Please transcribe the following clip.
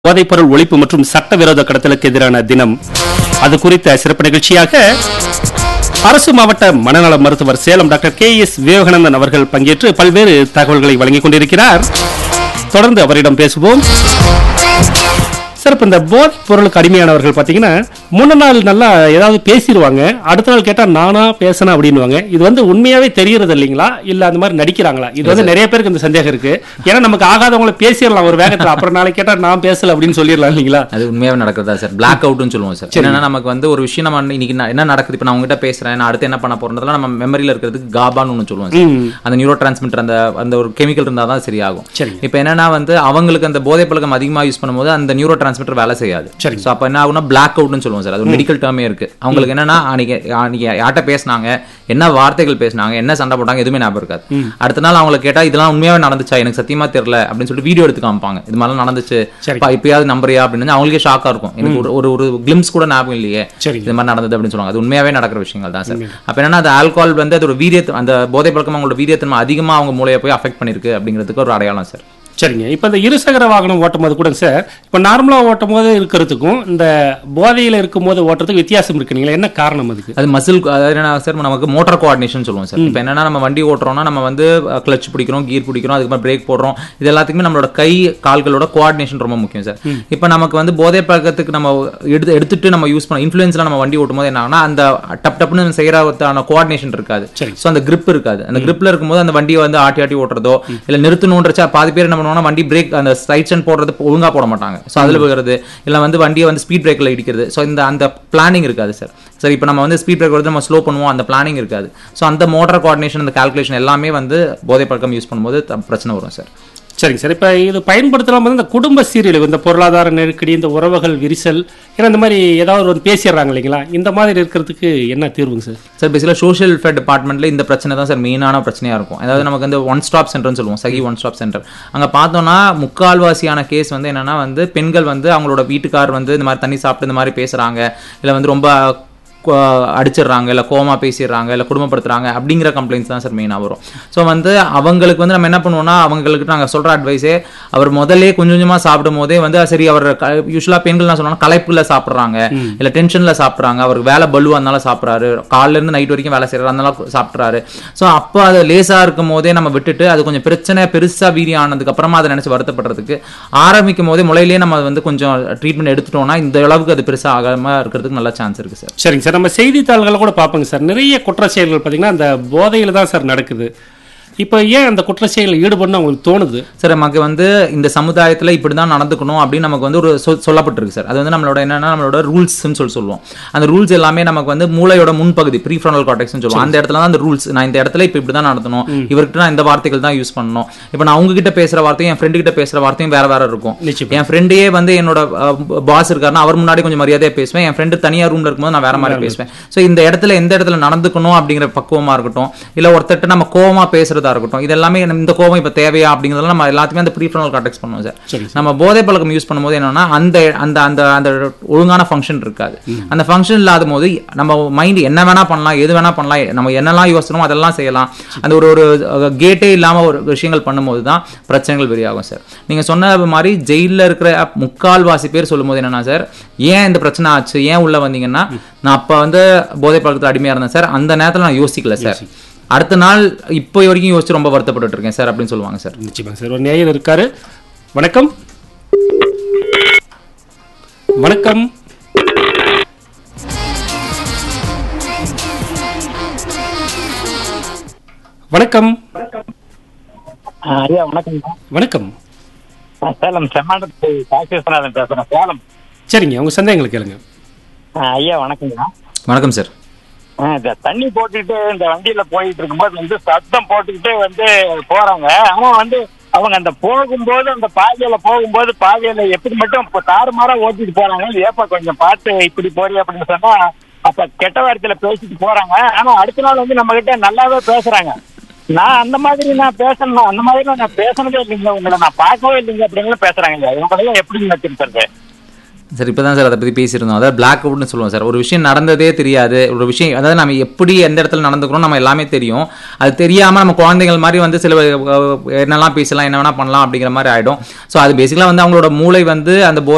போதைப்பொருள் ஒழிப்பு மற்றும் சட்டவிரோத கடத்தலுக்கு எதிரான தினம் அது குறித்த சிறப்பு நிகழ்ச்சியாக அரசு மாவட்ட மனநல மருத்துவர் Salem doctor K S Vivekanandan அவர்கள் பங்கேற்று பல்வேறு தகவல்களை வழங்கிக் கொண்டிருக்கிறார் தொடர்ந்து அவரிடம் பேசுவோம் சார் இப்போ இந்த போதைப் பொருளுக்கு அடிமையானவர்கள் பார்த்தீங்கன்னா முன்ன நாள் நல்லா ஏதாவது பேசிடுவாங்க அடுத்த நாள் கேட்டால் நானா பேசினேன் அப்படின்னுவாங்க இது வந்து உண்மையாவே தெரியறது இல்லைங்களா இல்லை அந்த மாதிரி நடிக்கிறாங்களா இது வந்து நிறைய பேருக்கு இந்த சந்தேகம் இருக்கு ஏன்னா நமக்கு ஆகாதவங்களை பேசிடலாம் ஒரு வேகத்தில் அப்புறம் நாளைக்கு கேட்டால் நான் பேசல அப்படின்னு சொல்லிடலாம் இல்லைங்களா அது உண்மையாவே நடக்கிறதா சார் பிளாக் அவுட்னு சொல்லுவோம் சார் என்னன்னா நமக்கு வந்து ஒரு விஷயம் நம்ம இன்னைக்கு நான் என்ன நடக்குது இப்போ நான் உங்ககிட்ட பேசுறேன் நான் அடுத்து என்ன பண்ண போறதுலாம் நம்ம மெமரியில இருக்கிறதுக்கு காபான்னு ஒன்று சொல்லுவோம் சார் ம். அந்த நியூரோ டிரான்ஸ்மிட்டர் அந்த அந்த ஒரு கெமிக்கல் இருந்தால் தான் சரியாகும் சரிங்க. இப்போ என்னன்னா வந்து அவங்களுக்கு அந்த போதை பழக்கம் அதிகமாக யூஸ் பண்ணும்போது அந்த நியூரோ டிரான்ஸ்மிட்டர் வேலை செய்யாது சரிங்க. ஸோ அப்போ என்ன ஆகும்னா பிளாக் அவுட்னு சொல்லுவோம் சார் அது ஒரு மெடிக்கல் டேர்மே இருக்கு அவங்களுக்கு என்னன்னா அன்னைக்கு அன்னைக்கு யார்கிட்ட பேசினாங்க என்ன வார்த்தைகள் பேசினாங்க என்ன சண்டை போட்டாங்க எதுவுமே ஞாபகம் இருக்காது அடுத்த நாள் அவங்களை கேட்டா இதெல்லாம் உண்மையாவே நடந்துச்சா எனக்கு சத்தியமா தெரியல அப்படின்னு சொல்லிட்டு வீடியோ எடுத்து காமிப்பாங்க இது மாதிரிலாம் நடந்துச்சு சரி. பா, இப்பயாவது நம்புறியா அப்படின்னு அவங்களுக்கே ஷாக்கா இருக்கும் எனக்கு ஒரு ஒரு ஒரு கிளிம்ஸ் கூட ஞாபகம் இல்லையே சரி. இது மாதிரி நடந்தது அப்படின்னு சொல்லுவாங்க அது உண்மையாவே நடக்கிற விஷயங்கள் தான் சார் அப்ப என்னன்னா அந்த ஆல்கஹால் வந்து அதோட வீரியத்தை அந்த போதை பழக்கம் அவங்களோட வீரியத்தன்மை அதிகமா அவங்க மூளையை போய் அஃபெக்ட் பண்ணிருக்கு அப்படிங்கிறதுக்கு ஒரு அடையாளம் சார் சரிங்க இப்போ இந்த இருசக்கர வாகனம் ஓட்டும் போது கூட சார் இப்போ நார்மலாக ஓட்டும் போது இருக்கிறதுக்கும் இந்த போதையில் இருக்கும் போது ஓட்டுறதுக்கு வித்தியாசம் இருக்குங்களா என்ன காரணம் அதுக்கு அது மசில் அதாவது என்ன சார் நமக்கு மோட்டார் கோஆர்டினேஷன் சொல்லுவோம் சார் இப்போ என்னன்னா நம்ம வண்டி ஓட்டுறோம்னா நம்ம வந்து கிளச் பிடிக்கிறோம் கீர் பிடிக்கிறோம் அதுக்கப்புறம் பிரேக் போடுறோம் இது எல்லாத்துக்குமே நம்மளோட கை கால்களோட கோஆர்டினேஷன் ரொம்ப முக்கியம் சார் இப்போ நமக்கு வந்து போதை பழக்கத்துக்கு நம்ம எடுத்து எடுத்துட்டு நம்ம யூஸ் பண்ண இன்ஃப்ளூயன்ஸ்ல நம்ம வண்டி ஓட்டும் போது என்ன ஆகும்னா அந்த டப் டப்னு செய்யறதான கோஆர்டினேஷன் இருக்காது சரி. ஸோ அந்த grip இருக்காது அந்த gripல இருக்கும்போது அந்த வண்டியை வந்து ஆட்டி ஆட்டி ஓட்டுறதோ இல்ல நிறுத்தணுன்றச்சா பாதி பேர் என்ன பண்ணுவாங்கன்னா வண்டி பிரேக் அந்த சைட் ஸ்டாண்ட் போடுறது ஒழுங்கா போட மாட்டாங்க ஸோ அதுல விழுகிறது இல்ல வந்து வண்டியை வந்து ஸ்பீட் பிரேக்ல இடிக்கிறது ஸோ இந்த அந்த பிளானிங் இருக்காது சார் சரி இப்போ நம்ம வந்து ஸ்பீட் பிரேக் வருது நம்ம ஸ்லோ பண்ணுவோம் அந்த பிளானிங் இருக்காது ஸோ அந்த மோட்டார் கோஆர்டினேஷன் அந்த கால்குலேஷன் எல்லாமே வந்து போதை பழக்கம் யூஸ் பண்ணும்போது த- பிரச்சனை வரும் சார் சரிங்க சார் இப்போ இது பயன்படுத்தலாம் வந்து இந்த குடும்ப சீரியல் இந்த பொருளாதார நெருக்கடி இந்த உறவுகள் விரிசல் ஏன்னா இந்த மாதிரி ஏதாவது ஒரு பேசிடுறாங்க இல்லைங்களா இந்த மாதிரி இருக்கிறதுக்கு என்ன தீர்வுங்க சார் சார் பேசிக்கலாக சோஷியல் வெல்ஃபேர் டிபார்ட்மெண்ட்ல இந்த பிரச்சனை தான் சார் மெயினான பிரச்சனையா இருக்கும் அதாவது நமக்கு வந்து ஒன் ஸ்டாப் சென்டர்னு சொல்லுவோம் சகி ஒன் ஸ்டாப் சென்டர் அங்க பார்த்தோம்னா முக்கால்வாசியான கேஸ் வந்து என்னன்னா வந்து பெண்கள் வந்து அவங்களோட வீட்டுக்கார் வந்து இந்த மாதிரி தண்ணி சாப்பிட்டு இந்த மாதிரி பேசுறாங்க இல்ல வந்து ரொம்ப கொ- அடிச்சிடுறாங்க இல்லை கோமா பேசிடுறாங்க இல்லை குடும்பப்படுத்துறாங்க அப்படிங்கிற கம்ப்ளைண்ட்ஸ் தான் சார் மெயினாக வரும் ஸோ வந்து அவங்களுக்கு வந்து நம்ம என்ன பண்ணுவோம்னா அவங்களுக்கு நாங்கள் சொல்கிற அட்வைஸே அவர் முதல்ல கொஞ்சம் கொஞ்சமாக சாப்பிடும் போதே வந்து சரி அவர் யூஸ்வலாக பெண்கள் நான் சொன்னா களைப்புல சாப்பிட்றாங்க இல்லை டென்ஷனில் சாப்பிட்றாங்க அவருக்கு வேலை பலுவா இருந்தாலும் சாப்பிட்றாரு காலையிலேருந்து நைட் வரைக்கும் வேலை செய்கிறாரு அதனால சாப்பிட்றாரு ஸோ அப்போ அது லேசாக இருக்கும் போதே நம்ம விட்டுட்டு அது கொஞ்சம் பிரச்சனை பெருசாக வீரியம் ஆனதுக்கு அப்புறமா அதை நினச்சி வருத்தப்படுறதுக்கு ஆரம்பிக்கும் போதே முளையிலேயே நம்ம வந்து கொஞ்சம் ட்ரீட்மெண்ட் எடுத்துட்டோம்னா இந்த அளவுக்கு அது பெருசாக ஆகாம இருக்கிறதுக்கு நல்ல சான்ஸ் இருக்கு சார் சரிங்க சார் நம்ம செய்தித்தாள்களை கூட பார்ப்போங்க சார் நிறைய குற்ற செயல்கள் பார்த்தீங்கன்னா அந்த போதையில் தான் சார் நடக்குது இப்போ ஏன் அந்த குற்ற செயலில் ஈடுபடணும் அவங்களுக்கு தோணுது சார் நமக்கு வந்து இந்த சமுதாயத்தில் இப்படி தான் நடந்துக்கணும் அப்படின்னு நமக்கு வந்து ஒரு சொ- சொல்லப்பட்டிருக்கு சார் அது வந்து நம்மளோட என்னன்னா நம்மளோட ரூல்ஸ்னு சொல்லி சொல்லுவோம் அந்த ரூல்ஸ் எல்லாமே நமக்கு வந்து மூளையோட முன்பகுதி ப்ரீ ஃப்ரண்டல் கார்டெக்ஸ்னு சொல்லுவோம் அந்த இடத்துல தான் அந்த ரூல்ஸ் நான் இந்த இடத்துல இப்போ இப்படி தான் நடத்தணும் இவர்கிட்ட நான் இந்த வார்த்தைகள் தான் யூஸ் பண்ணணும் இப்போ நான் உங்ககிட்ட பேசுற வார்த்தையும் என் ஃப்ரெண்டு கிட்ட பேசுற வார்த்தையும் வேற வேற இருக்கும் நிச்சயமா. என் ஃப்ரெண்டே வந்து என்னோட பாஸ் இருக்காருன்னா அவர் முன்னாடி கொஞ்சம் மரியாதையா பேசுவேன் என் ஃப்ரெண்டு தனியா ரூம்ல இருக்கும்போது நான் வேற மாதிரி பேசுவேன் ஸோ இந்த இடத்துல எந்த இடத்துல நடந்துக்கணும் அப்படிங்கிற பக்குவமா இருக்கட்டும் இல்ல ஒருத்தர்ட்ட நம்ம கோவமா பேசுறதா இருக்கட்டும் இது எல்லாமே நம்ம இந்த கோவம் இப்ப தேவையா அப்படிங்கிறதெல்லாம் நம்ம எல்லாத்தையுமே அந்த ப்ரீஃபரல் கான்டெக்ட் பண்ணுவோம் சார் சரி நம்ம போதை பழக்கம் யூஸ் பண்ணும்போது என்னன்னா அந்த அந்த அந்த அந்த ஒழுங்கான ஃபங்க்ஷன் இருக்காது அந்த ஃபங்க்ஷன் இல்லாத போது நம்ம மைண்ட் என்ன வேணா பண்ணலாம் எது வேணா பண்ணலாம் நம்ம என்னெல்லாம் யோசனமோ அதெல்லாம் செய்யலாம் அந்த ஒரு ஒரு கேட்டே இல்லாம ஒரு விஷயங்கள் பண்ணும்போது தான் பிரச்சனைகள் வெளியாகும் சார் நீங்க சொன்ன மாதிரி ஜெயில்ல இருக்கிற முக்கால்வாசி பேர் சொல்லும்போது என்னன்னா சார் ஏன் இந்த பிரச்சனை ஆச்சு ஏன் உள்ள வந்தீங்கன்னா நான் அப்ப வந்து போதை பழக்கத்தில் அடிமையா இருந்தேன் சார் அந்த நேரத்துல நான் யோசிக்கல சார் அடுத்த நாள் இப்போ வரைக்கும் யோசிச்சு ரொம்ப வருத்தப்பட்டு இருக்கேன் சார் அப்படின்னு சொல்லுவாங்க சார் நிச்சயமா சார் ஒரு நேயர் இருக்காரு வணக்கம் வணக்கம் வணக்கம் ஆ, ஐயா வணக்கம்ங்க வணக்கம் நான் சேலம் செம்மாண்டத்து காசி விஸ்வநாதன் பேசுறேன் சேலம் சரிங்க உங்க சந்தேகங்களை கேளுங்க ஆ, ஐயா வணக்கங்க வணக்கம் சார் ஆ, இந்த தண்ணி போட்டுக்கிட்டு இந்த வண்டியில போயிட்டு இருக்கும்போது வந்து சத்தம் போட்டுக்கிட்டு வந்து போறாங்க ஆனா வந்து அவங்க அந்த போகும்போது அந்த பாதையில போகும்போது பாதையில எப்படி மட்டும் இப்போ தாறுமாறா ஓட்டிட்டு போறாங்க ஏப்பா கொஞ்சம் பார்த்து இப்படி போறீ அப்படின்னு சொன்னா அப்ப கெட்ட வார்த்தையில பேசிட்டு போறாங்க ஆனா அடுத்த நாள் வந்து நம்ம கிட்ட நல்லாவே பேசுறாங்க நான் அந்த மாதிரி நான் பேசணும் அந்த மாதிரி நான் பேசினதே இல்லைங்க உங்களை நான் பார்க்கவே இல்லைங்க அப்படின்னு பேசுறாங்க இவங்களையும் எப்படி வச்சிருக்கிறது சார் இப்போ தான் சார் அதை பற்றி பேசியிருந்தோம் அதாவது பிளாக் அவுட்னு சொல்லுவோம் சார் ஒரு விஷயம் நடந்ததே தெரியாது ஒரு விஷயம் அதாவது நம்ம எப்படி எந்த இடத்துல நடந்துக்கிறோம் நம்ம எல்லாமே தெரியும் அது தெரியாமல் நம்ம குழந்தைகள் மாதிரி வந்து சில அஹ், என்னெல்லாம் பேசலாம் என்ன வேணா பண்ணலாம் அப்படிங்கிற மாதிரி ஆகிடும் ஸோ அது பேசிக்கலாக வந்து அவங்களோட மூளை வந்து அந்த போதை